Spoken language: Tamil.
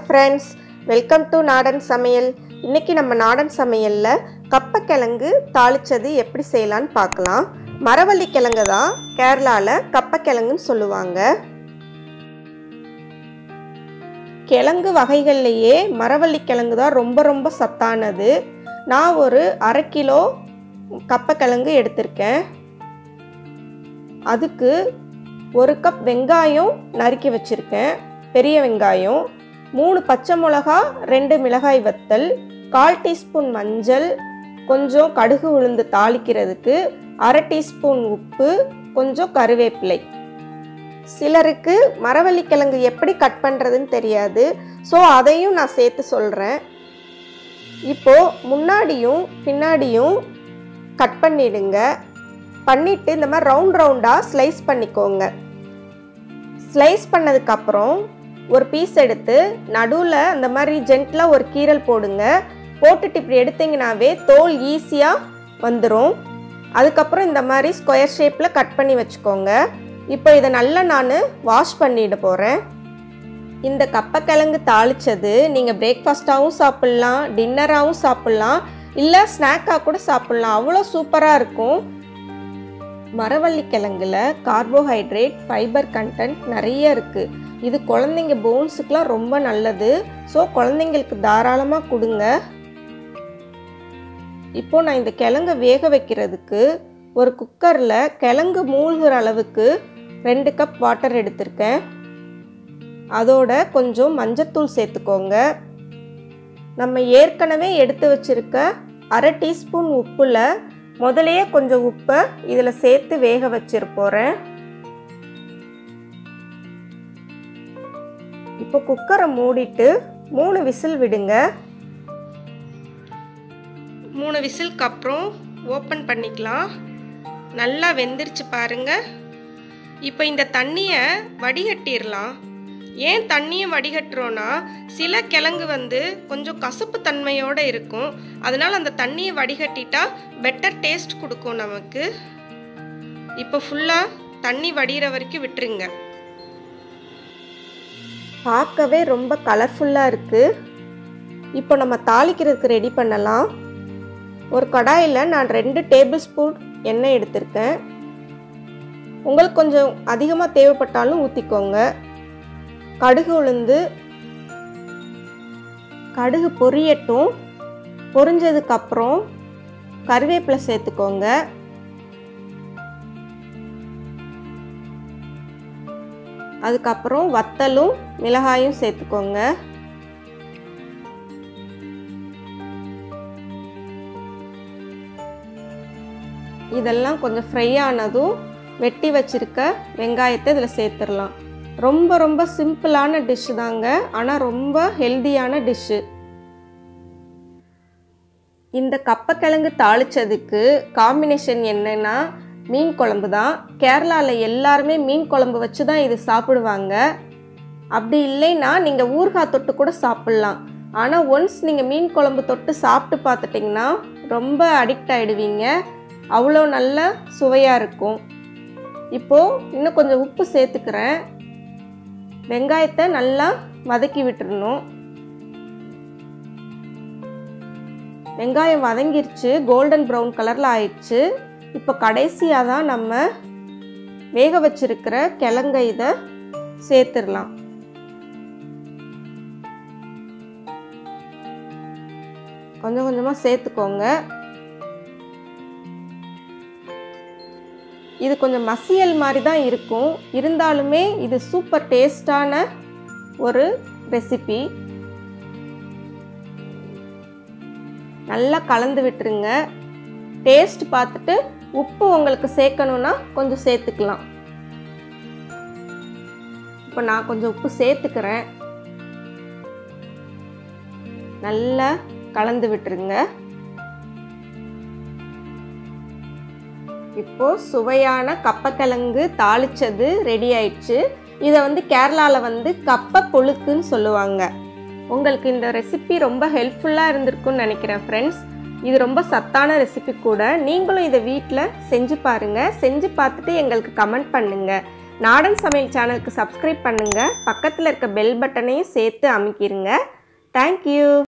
ஃப்ரெண்ட்ஸ் வெல்கம் டு நாடன் சமையல் இன்னைக்கு நம்ம நாடன் சமையலில் கப்பக்கிழங்கு தாளிச்சது எப்படி செய்யலான்னு பார்க்கலாம் மரவள்ளி கிழங்கு தான் கேரளாவில் கப்பக்கிழங்குன்னு சொல்லுவாங்க கிழங்கு வகைகள்லையே மரவள்ளி கிழங்கு தான் ரொம்ப ரொம்ப சத்தானது நான் ஒரு அரை கிலோ கப்பக்கிழங்கு எடுத்திருக்கேன் அதுக்கு ஒரு கப் வெங்காயம் நறுக்கி வச்சுருக்கேன் பெரிய வெங்காயம் மூணு பச்சை மிளகா ரெண்டு மிளகாய் வத்தல் கால் டீஸ்பூன் மஞ்சள் கொஞ்சம் கடுகு உளுந்து தாளிக்கிறதுக்கு அரை டீஸ்பூன் உப்பு கொஞ்சம் கருவேப்பிலை சிலருக்கு மரவள்ளி கிழங்கு எப்படி கட் பண்ணுறதுன்னு தெரியாது ஸோ அதையும் நான் சேர்த்து சொல்கிறேன் இப்போது முன்னாடியும் பின்னாடியும் கட் பண்ணிடுங்க பண்ணிவிட்டு இந்த மாதிரி ரவுண்ட் ரவுண்டாக ஸ்லைஸ் பண்ணிக்கோங்க ஸ்லைஸ் பண்ணதுக்கப்புறம் ஒரு பீஸ் எடுத்து நடுவில் அந்த மாதிரி ஜென்டிலாக ஒரு கீரல் போடுங்க போட்டுட்டு இப்படி எடுத்தீங்கனாவே தோல் ஈஸியாக வந்துடும் அதுக்கப்புறம் இந்த மாதிரி ஸ்கொயர் ஷேப்பில் கட் பண்ணி வச்சுக்கோங்க இப்போ இதை நல்லா நான் வாஷ் பண்ணிட போகிறேன் இந்த கப்பக்கிழங்கு தாளித்தது நீங்கள் பிரேக்ஃபாஸ்ட்டாகவும் சாப்பிட்லாம் டின்னராகவும் சாப்பிட்லாம் இல்லை ஸ்நாக்காக கூட சாப்பிட்லாம் அவ்வளோ சூப்பராக இருக்கும் மரவள்ளி கிழங்குல கார்போஹைட்ரேட் ஃபைபர் கண்டென்ட் நிறைய இருக்குது இது குழந்தைங்க போன்ஸுக்கெலாம் ரொம்ப நல்லது ஸோ குழந்தைங்களுக்கு தாராளமாக கொடுங்க இப்போ நான் இந்த கிழங்கை வேக வைக்கிறதுக்கு ஒரு குக்கரில் கிழங்கு மூழ்கிற அளவுக்கு ரெண்டு கப் வாட்டர் எடுத்திருக்கேன் அதோட கொஞ்சம் மஞ்சத்தூள் சேர்த்துக்கோங்க நம்ம ஏற்கனவே எடுத்து வச்சிருக்க அரை டீஸ்பூன் உப்பில் முதலையே கொஞ்சம் உப்பை இதில் சேர்த்து வேக வச்சிருப்போகிறேன் இப்போ குக்கரை மூடிட்டு மூணு விசில் விடுங்க மூணு விசிலுக்கு அப்புறம் ஓப்பன் பண்ணிக்கலாம் நல்லா வெந்துருச்சு பாருங்க இப்போ இந்த தண்ணியை வடிகட்டிடலாம் ஏன் தண்ணியை வடிகட்டுறோன்னா சில கிழங்கு வந்து கொஞ்சம் கசப்பு தன்மையோடு இருக்கும் அதனால் அந்த தண்ணியை வடிகட்டிட்டா பெட்டர் டேஸ்ட் கொடுக்கும் நமக்கு இப்போ ஃபுல்லாக தண்ணி வடிகிற வரைக்கும் விட்டுருங்க பார்க்கவே ரொம்ப கலர்ஃபுல்லாக இருக்குது இப்போ நம்ம தாளிக்கிறதுக்கு ரெடி பண்ணலாம் ஒரு கடாயில் நான் ரெண்டு டேபிள் ஸ்பூன் எண்ணெய் எடுத்திருக்கேன் உங்களுக்கு கொஞ்சம் அதிகமாக தேவைப்பட்டாலும் ஊற்றிக்கோங்க கடுகு உளுந்து கடுகு பொரியட்டும் பொரிஞ்சதுக்கப்புறம் கருவேப்பிலை சேர்த்துக்கோங்க அதுக்கப்புறம் வத்தலும் மிளகாயும் சேர்த்துக்கோங்க இதெல்லாம் கொஞ்சம் ஃப்ரை ஆனதும் வெட்டி வச்சிருக்க வெங்காயத்தை இதில் சேர்த்துடலாம் ரொம்ப ரொம்ப சிம்பிளான டிஷ்ஷு தாங்க ஆனால் ரொம்ப ஹெல்தியான டிஷ்ஷு இந்த கப்பக்கிழங்கு தாளித்ததுக்கு காம்பினேஷன் என்னென்னா மீன் குழம்பு தான் கேரளாவில் எல்லாருமே மீன் குழம்பு வச்சு தான் இது சாப்பிடுவாங்க அப்படி இல்லைன்னா நீங்கள் ஊறுகாய் தொட்டு கூட சாப்பிட்லாம் ஆனால் ஒன்ஸ் நீங்கள் மீன் குழம்பு தொட்டு சாப்பிட்டு பார்த்துட்டிங்கன்னா ரொம்ப அடிக்ட் ஆகிடுவீங்க அவ்வளோ நல்ல சுவையாக இருக்கும் இப்போது இன்னும் கொஞ்சம் உப்பு சேர்த்துக்கிறேன் வெங்காயத்தை நல்லா வதக்கி விட்டுறணும் வெங்காயம் வதங்கிருச்சு கோல்டன் ப்ரௌன் கலரில் ஆயிடுச்சு இப்போ கடைசியாக தான் நம்ம வேக வச்சிருக்கிற கிழங்க இதை சேர்த்துடலாம் கொஞ்சம் கொஞ்சமாக சேர்த்துக்கோங்க இது கொஞ்சம் மசியல் மாதிரி தான் இருக்கும் இருந்தாலுமே இது சூப்பர் டேஸ்டான ஒரு ரெசிபி நல்லா கலந்து விட்டுருங்க டேஸ்ட் பார்த்துட்டு உப்பு உங்களுக்கு சேர்க்கணுன்னா கொஞ்சம் சேர்த்துக்கலாம் இப்போ நான் கொஞ்சம் உப்பு சேர்த்துக்கிறேன் நல்லா கலந்து விட்டுருங்க இப்போ சுவையான கப்பக்கிழங்கு தாளிச்சது ரெடி ஆயிடுச்சு இதை வந்து கேரளாவில் வந்து கப்ப புழுக்குன்னு சொல்லுவாங்க உங்களுக்கு இந்த ரெசிபி ரொம்ப ஹெல்ப்ஃபுல்லாக இருந்திருக்குன்னு நினைக்கிறேன் ஃப்ரெண்ட்ஸ் இது ரொம்ப சத்தான ரெசிபி கூட நீங்களும் இதை வீட்டில் செஞ்சு பாருங்கள் செஞ்சு பார்த்துட்டு எங்களுக்கு கமெண்ட் பண்ணுங்கள் நாடன் சமையல் சேனலுக்கு சப்ஸ்கிரைப் பண்ணுங்கள் பக்கத்தில் இருக்க பெல் பட்டனையும் சேர்த்து அமைக்கிருங்க தேங்க்யூ